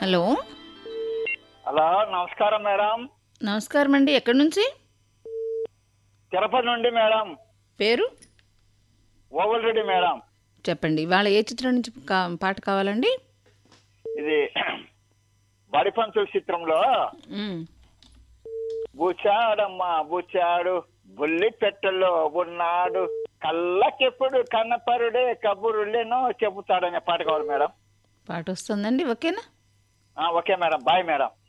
Hello hello నమస్కారం madam నమస్కారం అండి ఎక్కడి నుంచి తిరుపతి నుండి మేడం పేరు ఓవల్ రెడ్డి మేడం చెప్పండి వాళ్ళ ఏ చిత్రం నుంచి కా- పాట కావాలండి ఇది బడిపంతుల చిత్రంలో మ్మ్. బూచాడమ్మా బూచాడు బుల్లి పెట్టెలో ఉన్నాడు కళ్ళకెప్పుడు కన్నపరుడే కబురులేనో చెబుతాడనే పాట కావాలి మేడం పాట వస్తుందండి ఓకేనా ఆ, ఓకే మేడం బాయ్ మేడం